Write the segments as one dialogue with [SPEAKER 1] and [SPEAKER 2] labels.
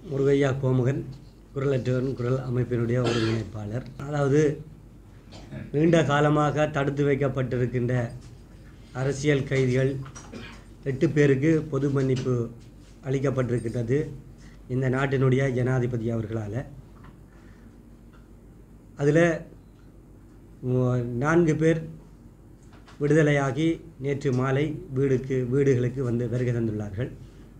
[SPEAKER 1] முருகையா கோமுகன் குரலற்றவன் குரல் அமைப்பினுடைய ஒருங்கிணைப்பாளர் அதாவது நீண்ட காலமாக தடுத்து வைக்கப்பட்டிருக்கின்ற அரசியல் கைதிகள் எட்டு பேருக்கு பொது மன்னிப்பு அளிக்கப்பட்டிருக்கின்றது இந்த நாட்டினுடைய ஜனாதிபதி அவர்களால் அதில் நான்கு பேர் விடுதலையாகி நேற்று மாலை வீடுக்கு வீடுகளுக்கு வந்து வருகை தந்துள்ளார்கள்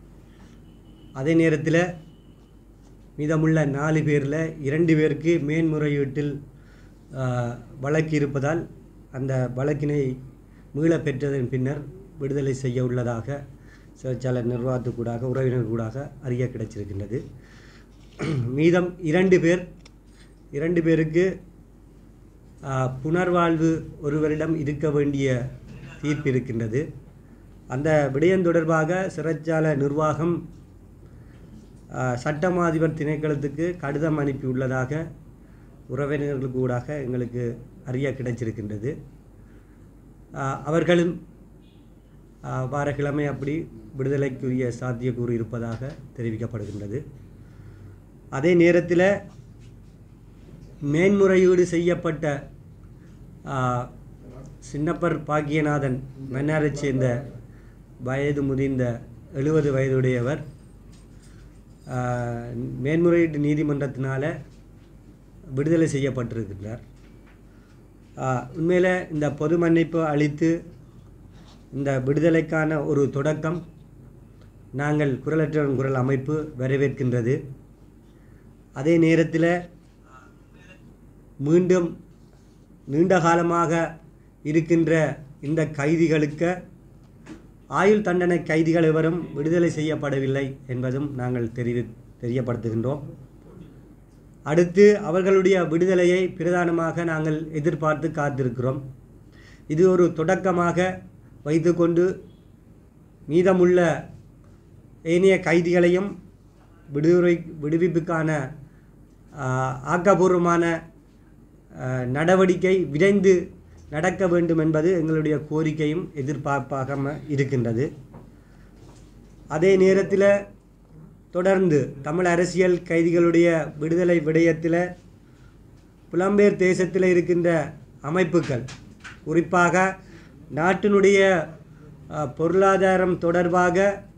[SPEAKER 1] அதே நேரத்தில் மீதமுள்ள நாலு பேரில் இரண்டு பேருக்கு மேன்முறையீட்டில் ஆ, வழக்கு இருப்பதால் அந்த வழக்கினை மீளப் பெற்றதன் பின்னர் விடுதலை செய்ய உள்ளதாக சிறைச்சாலை நிர்வாகத்துக்கூடாக உறவினர் கூடாக அறிய கிடைச்சிருக்கின்றது மீதம் இரண்டு பேர் இரண்டு பேருக்கு ஆ, புனர்வாழ்வு ஒருவரிடம் இருக்க வேண்டிய தீர்ப்பு இருக்கின்றது அந்த விடயம் தொடர்பாக சிறைச்சாலை நிர்வாகம் ஆ, சட்டமா அதிபர் திணைக்களத்துக்கு கடிதம் அனுப்பியுள்ளதாக உறவினர்களுக்கு ஊடாக எங்களுக்கு அறிய கிடைச்சிருக்கின்றது ஆ, அவர்களும் ஆ, வாரக்கிழமை அப்படி விடுதலைக்குரிய சாத்தியக்கூறு இருப்பதாக தெரிவிக்கப்படுகின்றது அதே நேரத்தில் மேன்முறையீடு செய்யப்பட்ட ஆ, சின்னப்பர் பாக்கியநாதன் மன்னாரைச் சேர்ந்த வயது முதிர்ந்த எழுபது வயதுடையவர் ஆ, மேன்முறையீட்டு நீதிமன்றத்தினால விடுதலை செய்யப்பட்டிருக்கின்றார் ஆ, உண்மையில் இந்த பொது மன்னிப்பு அளித்து இந்த விடுதலைக்கான ஒரு தொடக்கம் நாங்கள் குரலற்றவன் குரல் அமைப்பு வரவேற்கின்றது அதே நேரத்தில் மீண்டும் நீண்ட காலமாக இருக்கின்ற இந்த கைதிகளுக்கு ஆயுள் தண்டனை கைதிகள் எவரும் விடுதலை செய்யப்படவில்லை என்பதும் நாங்கள் தெரிவி தெரியப்படுத்துகின்றோம் அடுத்து அவர்களுடைய விடுதலையை பிரதானமாக நாங்கள் எதிர்பார்த்து காத்திருக்கிறோம் இது ஒரு தொடக்கமாக வைத்துக்கொண்டு மீதமுள்ள ஏனைய கைதிகளையும் விடுதலை விடுவிப்புக்கான ஆ, ஆக்கப்பூர்வமான ஆ, நடவடிக்கை விரைந்து நடக்க வேண்டும் என்பது எங்களுடைய கோரிக்கையும் எதிர்பார்ப்பாக ம- இருக்கின்றது அதே நேரத்தில் தொடர்ந்து தமிழ் அரசியல் கைதிகளுடைய விடுதலை விடயத்தில் புலம்பெயர் தேசத்தில் இருக்கின்ற அமைப்புகள் குறிப்பாக நாட்டினுடைய அ, பொருளாதாரம் தொடர்பாக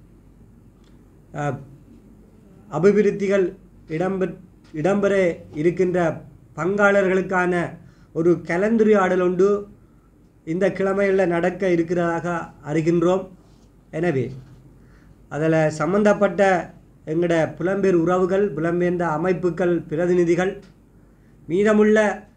[SPEAKER 1] அ, அபிவிருத்திகள் இடம்பெ இடம்பெற இருக்கின்ற பங்காளர்களுக்கான ஒரு கலந்துரையாடல் ஒன்று இந்த கிழமையில் நடக்க இருக்கிறதாக அறிகின்றோம் எனவே அதில் சம்பந்தப்பட்ட எங்களோட புலம்பெயர் உறவுகள் புலம்பெயர்ந்த அமைப்புகள் பிரதிநிதிகள் மீதமுள்ள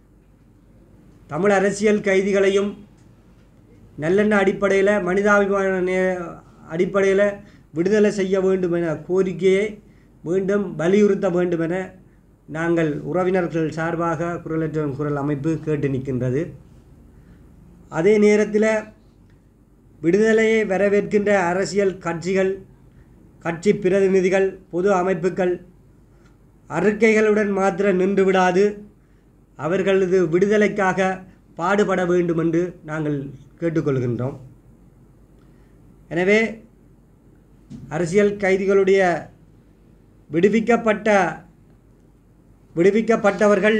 [SPEAKER 1] தமிழ் அரசியல் கைதிகளையும் நல்லெண்ண அடிப்படையில் மனிதாபிமான அடிப்படையில் விடுதலை செய்ய வேண்டும் என கோரிக்கையை மீண்டும் வலியுறுத்த வேண்டும் என நாங்கள் உறவினர்கள் சார்பாக குரலற்றவன் குரல் அமைப்பு கேட்டு நிற்கின்றது அதே நேரத்தில் விடுதலையை வரவேற்கின்ற அரசியல் கட்சிகள் கட்சி பிரதிநிதிகள் பொது அமைப்புகள் அறிக்கைகளுடன் மாத்திரம் நின்று விடாது அவர்களது விடுதலைக்காக பாடுபட வேண்டும் என்று நாங்கள் கேட்டுக்கொள்கின்றோம் எனவே அரசியல் கைதிகளுடைய விடுவிக்கப்பட்ட விடுவிக்கப்பட்டவர்கள்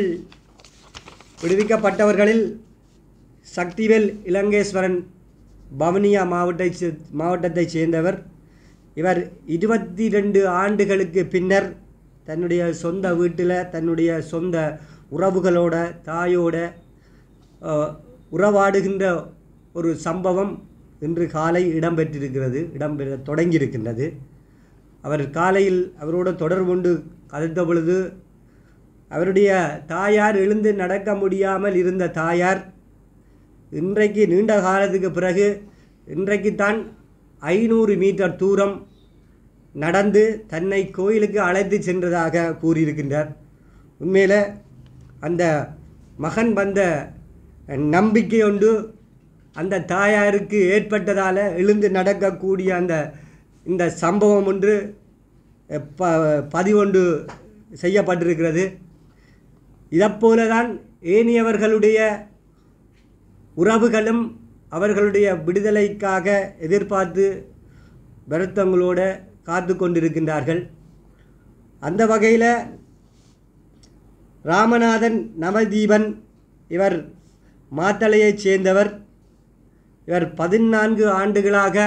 [SPEAKER 1] விடுவிக்கப்பட்டவர்களில் சக்திவேல் இலங்கேஸ்வரன் பவனியா மாவட்டத்தை சே- மாவட்டத்தைச் சேர்ந்தவர் இவர் இருபத்தி ரெண்டு ஆண்டுகளுக்கு பின்னர் தன்னுடைய சொந்த வீட்டில் தன்னுடைய சொந்த உறவுகளோட தாயோட அஹ், உறவாடுகின்ற ஒரு சம்பவம் இன்று காலை இடம்பெற்றிருக்கிறது இடம்பெற தொடங்கியிருக்கின்றது அவர் காலையில் அவரோடு தொடர்பு கொண்டு கதைத்த பொழுது அவருடைய தாயார் எழுந்து நடக்க முடியாமல் இருந்த தாயார் இன்றைக்கு நீண்ட காலத்துக்கு பிறகு இன்றைக்குத்தான் ஐநூறு மீட்டர் தூரம் நடந்து தன்னை கோயிலுக்கு அழைத்து சென்றதாக கூறியிருக்கின்றார் உண்மையில் அந்த மகன் வந்த நம்பிக்கை ஒன்று அந்த தாயாருக்கு ஏற்பட்டதால் எழுந்து நடக்கக்கூடிய அந்த இந்த சம்பவம் ஒன்று அஹ், ப பதிவொன்று செய்யப்பட்டிருக்கிறது இதைப்போல தான் ஏனியவர்களுடைய உறவுகளும் அவர்களுடைய விடுதலைக்காக எதிர்பார்த்து வருத்தங்களோடு காத்து கொண்டிருக்கின்றார்கள் அந்த வகையில் ராமநாதன் நவதீபன் இவர் மாத்தளையைச் சேர்ந்தவர் இவர் பதினான்கு ஆண்டுகளாக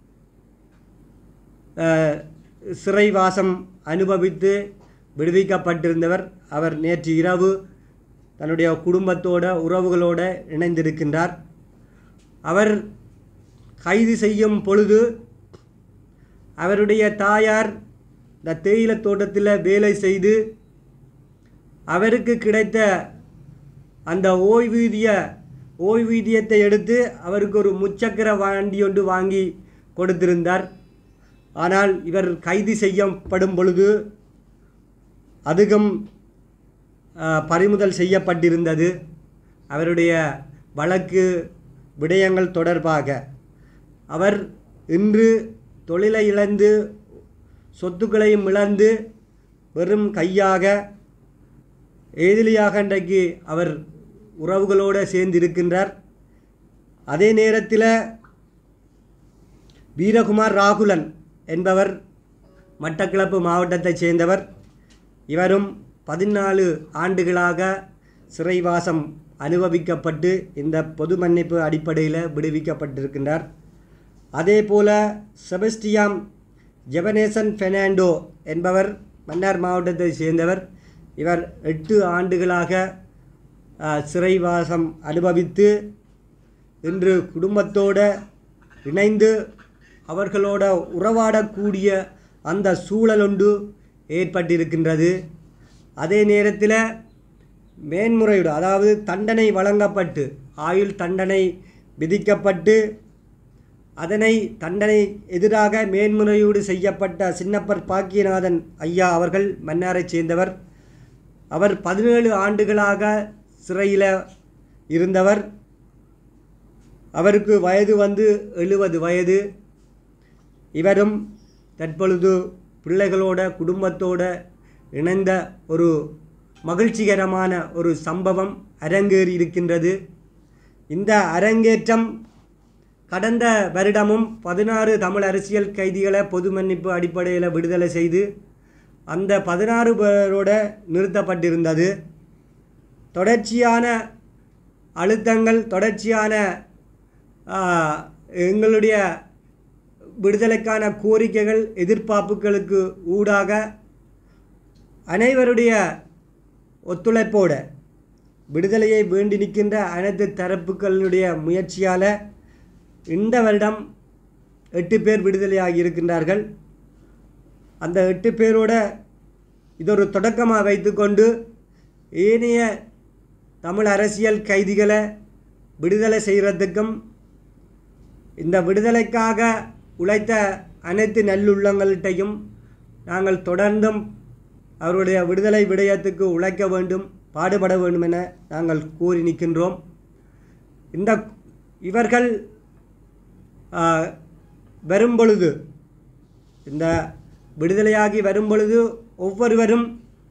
[SPEAKER 1] அஹ், சிறைவாசம் அனுபவித்து விடுவிக்கப்பட்டிருந்தவர் அவர் நேற்று இரவு தன்னுடைய குடும்பத்தோட உறவுகளோட இணைந்திருக்கின்றார் அவர் கைது செய்யும் பொழுது அவருடைய தாயார் இந்த தேயிலைத் தோட்டத்தில் வேலை செய்து அவருக்கு கிடைத்த அந்த ஓய்வூதிய ஓய்வூதியத்தை எடுத்து அவருக்கு ஒரு முச்சக்கர வண்டி ஒன்று வாங்கி கொடுத்திருந்தார் ஆனால் இவர் கைது செய்யப்படும் பொழுது அதிகம் ஆ, பறிமுதல் செய்யப்பட்டிருந்தது அவருடைய வழக்கு விடயங்கள் தொடர்பாக அவர் இன்று தொழிலை இழந்து சொத்துக்களையும் இழந்து வெறும் கையாக எதிரியாக இன்றைக்கு அவர் உறவுகளோடு சேர்ந்து இருக்கின்றார் அதே நேரத்தில் வீரகுமார் ராகுலன் என்பவர் மட்டக்களப்பு மாவட்டத்தைச் சேர்ந்தவர் இவரும் பதினாலு ஆண்டுகளாக சிறைவாசம் அனுபவிக்கப்பட்டு இந்த பொது மன்னிப்பு அடிப்படையில் விடுவிக்கப்பட்டிருக்கின்றார் அதே போல செபஸ்டியாம் ஜெபனேசன் பெர்னாண்டோ என்பவர் மன்னார் மாவட்டத்தைச் சேர்ந்தவர் இவர் எட்டு ஆண்டுகளாக அஹ், சிறைவாசம் அனுபவித்து இன்று குடும்பத்தோடு இணைந்து அவர்களோட உறவாடக்கூடிய அந்த சூழலொன்று ஏற்பட்டிருக்கின்றது அதே நேரத்தில் மேன்முறையீடு அதாவது தண்டனை வழங்கப்பட்டு ஆயுள் தண்டனை விதிக்கப்பட்டு அதனை தண்டனை எதிராக மேன்முறையீடு செய்யப்பட்ட சின்னப்பர் பாக்கியநாதன் ஐயா அவர்கள் மன்னாரைச் சேர்ந்தவர் அவர் பதினேழு ஆண்டுகளாக சிறையில் இருந்தவர் அவருக்கு வயது வந்து எழுபது வயது இவரும் தற்பொழுது பிள்ளைகளோட குடும்பத்தோட இணைந்த ஒரு மகிழ்ச்சிகரமான ஒரு சம்பவம் அரங்கேறி இருக்கின்றது இந்த அரங்கேற்றம் கடந்த வருடமும் பதினாறு தமிழ் அரசியல் கைதிகளை பொது மன்னிப்பு அடிப்படையில் விடுதலை செய்து அந்த பதினாறு பேரோட நிறுத்தப்பட்டிருந்தது தொடர்ச்சியான அழுத்தங்கள் தொடர்ச்சியான ஆ, எங்களுடைய விடுதலைக்கான கோரிக்கைகள் எதிர்பார்ப்புகளுக்கு ஊடாக அனைவருடைய ஒத்துழைப்போட விடுதலையை வேண்டி நிற்கின்ற அனைத்து தரப்புகளுடைய முயற்சியால் இந்த வருடம் எட்டு பேர் விடுதலையாகி இருக்கின்றார்கள் அந்த எட்டு பேரோட இதொரு தொடக்கமாக வைத்துக்கொண்டு ஏனைய தமிழ் அரசியல் கைதிகளை விடுதலை செய்கிறதுக்கும் இந்த விடுதலைக்காக உழைத்த அனைத்து நல்லுள்ளங்கள்கிட்டையும் நாங்கள் தொடர்ந்தும் அவருடைய விடுதலை விடயத்துக்கு உழைக்க வேண்டும் பாடுபட வேண்டும் என நாங்கள் கூறி நிற்கின்றோம் இந்த இவர்கள் ஆ, வரும் பொழுது இந்த விடுதலையாகி வரும் பொழுது ஒவ்வொருவரும்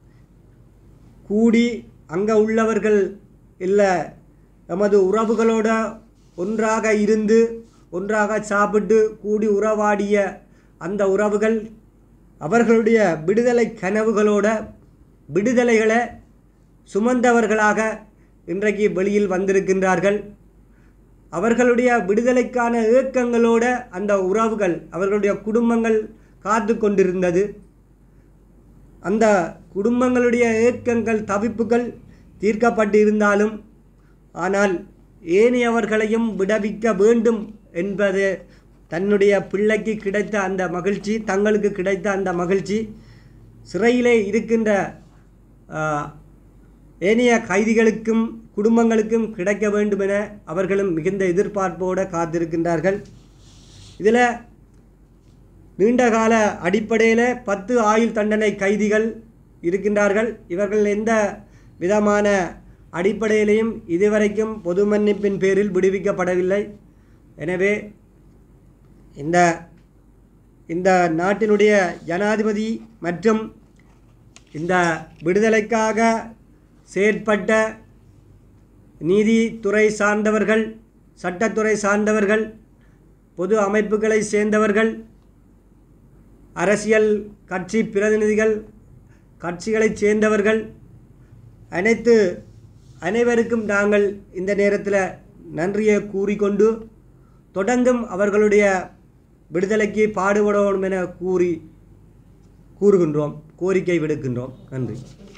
[SPEAKER 1] கூடி அங்கே உள்ளவர்கள் இல்லை எமது உறவுகளோட ஒன்றாக இருந்து ஒன்றாக சாப்பிட்டு கூடி உறவாடிய அந்த உறவுகள் அவர்களுடைய விடுதலை கனவுகளோட விடுதலைகளை சுமந்தவர்களாக இன்றைக்கு வெளியில் வந்திருக்கின்றார்கள் அவர்களுடைய விடுதலைக்கான ஏக்கங்களோட அந்த உறவுகள் அவர்களுடைய குடும்பங்கள் காத்து கொண்டிருந்தது அந்த குடும்பங்களுடைய ஏக்கங்கள் தவிப்புகள் தீர்க்கப்பட்டிருந்தாலும் ஆனால் ஏனையவர்களையும் விடுவிக்க வேண்டும் என்பது தன்னுடைய பிள்ளைக்கு கிடைத்த அந்த மகிழ்ச்சி தங்களுக்கு கிடைத்த அந்த மகிழ்ச்சி சிறையிலே இருக்கின்ற ஆ, ஏனைய கைதிகளுக்கும் குடும்பங்களுக்கும் கிடைக்க வேண்டும் என அவர்களும் மிகுந்த எதிர்பார்ப்போடு காத்திருக்கின்றார்கள் இதில் நீண்டகால அடிப்படையில் பத்து ஆயுள் தண்டனை கைதிகள் இருக்கின்றார்கள் இவர்கள் எந்த விதமான அடிப்படையிலையும் இதுவரைக்கும் பொது மன்னிப்பின் பேரில் விடுவிக்கப்படவில்லை எனவே இந்த இந்த நாட்டினுடைய ஜனாதிபதி மற்றும் இந்த விடுதலைக்காக செயற்பட்ட நீதித்துறை சார்ந்தவர்கள் சட்டத்துறை சார்ந்தவர்கள் பொது அமைப்புகளை சேர்ந்தவர்கள் அரசியல் கட்சி பிரதிநிதிகள் கட்சிகளைச் சேர்ந்தவர்கள் அனைத்து அனைவருக்கும் நாங்கள் இந்த நேரத்தில் நன்றியை கூறிக்கொண்டு தொடர்ந்தும் அவர்களுடைய விடுதலைக்கு பாடுபடணும் என கூறி கூறுகின்றோம் கோரிக்கை விடுக்கின்றோம் நன்றி